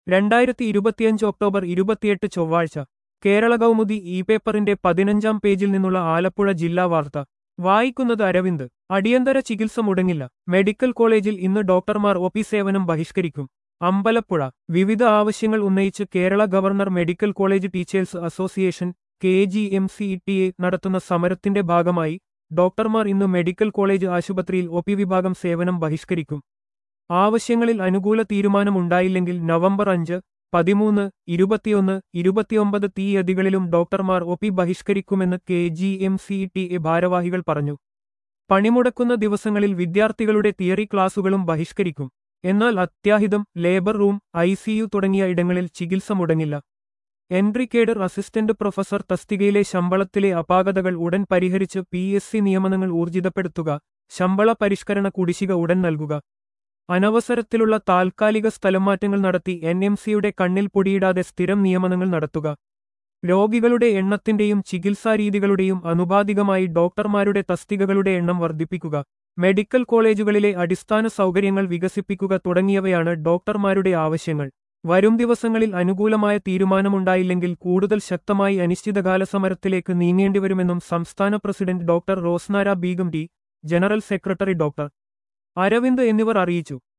രണ്ടായിരത്തി ഇരുപത്തിയഞ്ച് ഒക്ടോബർ ഇരുപത്തിയെട്ട് ചൊവ്വാഴ്ച കേരള കൗമുദി ഇ പേപ്പറിന്റെ പതിനഞ്ചാം പേജിൽ നിന്നുള്ള ആലപ്പുഴ ജില്ലാ വാർത്ത വായിക്കുന്നത് അരവിന്ദ് അടിയന്തര ചികിത്സ മുടങ്ങില്ല മെഡിക്കൽ കോളേജിൽ ഇന്ന് ഡോക്ടർമാർ ഒ പി സേവനം ബഹിഷ്കരിക്കും അമ്പലപ്പുഴ വിവിധ ആവശ്യങ്ങൾ ഉന്നയിച്ച് Kerala governor medical college teachers association K G M C T A നടത്തുന്ന സമരത്തിന്റെ ഭാഗമായി ഡോക്ടർമാർ ഇന്ന് മെഡിക്കൽ കോളേജ് ആശുപത്രിയിൽ ഒ പി വിഭാഗം സേവനം ബഹിഷ്കരിക്കും ആവശ്യങ്ങളിൽ അനുകൂല തീരുമാനമുണ്ടായില്ലെങ്കിൽ നവംബർ അഞ്ച് പതിമൂന്ന് ഇരുപത്തിയൊന്ന് ഇരുപത്തിയൊമ്പത് തീയതികളിലും ഡോക്ടർമാർ ഒ പി ബഹിഷ്കരിക്കുമെന്ന് K G M C T A ഭാരവാഹികൾ പറഞ്ഞു പണിമുടക്കുന്ന ദിവസങ്ങളിൽ വിദ്യാർത്ഥികളുടെ തിയറി ക്ലാസുകളും ബഹിഷ്കരിക്കും എന്നാൽ അത്യാഹിതം ലേബർ റൂം ഐ സിയു തുടങ്ങിയ ഇടങ്ങളിൽ ചികിത്സ മുടങ്ങില്ല എൻട്രി കേഡർ അസിസ്റ്റന്റ് പ്രൊഫസർ തസ്തികയിലെ ശമ്പളത്തിലെ അപാകതകൾ ഉടൻ പരിഹരിച്ച് പി എസ് സി നിയമനങ്ങൾ ഊർജിതപ്പെടുത്തുക ശമ്പള പരിഷ്കരണ കുടിശ്ശിക ഉടൻ നൽകുക അനവസരത്തിലുള്ള താൽക്കാലിക സ്ഥലംമാറ്റങ്ങൾ നടത്തി എൻ എം സിയുടെ കണ്ണിൽ പൊടിയിടാതെ സ്ഥിരം നിയമനങ്ങൾ നടത്തുക രോഗികളുടെ എണ്ണത്തിന്റെയും ചികിത്സാരീതികളുടെയും അനുപാതികമായി ഡോക്ടർമാരുടെ തസ്തികകളുടെ എണ്ണം വർദ്ധിപ്പിക്കുക മെഡിക്കൽ കോളേജുകളിലെ അടിസ്ഥാന സൗകര്യങ്ങൾ വികസിപ്പിക്കുക തുടങ്ങിയവയാണ് ഡോക്ടർമാരുടെ ആവശ്യങ്ങൾ വരും ദിവസങ്ങളിൽ അനുകൂലമായ തീരുമാനമുണ്ടായില്ലെങ്കിൽ കൂടുതൽ ശക്തമായി അനിശ്ചിതകാല സമരത്തിലേക്ക് നീങ്ങേണ്ടിവരുമെന്നും സംസ്ഥാന president doctor Rosnara Beegum T general secretary doctor Aravind എന്നിവർ അറിയിച്ചു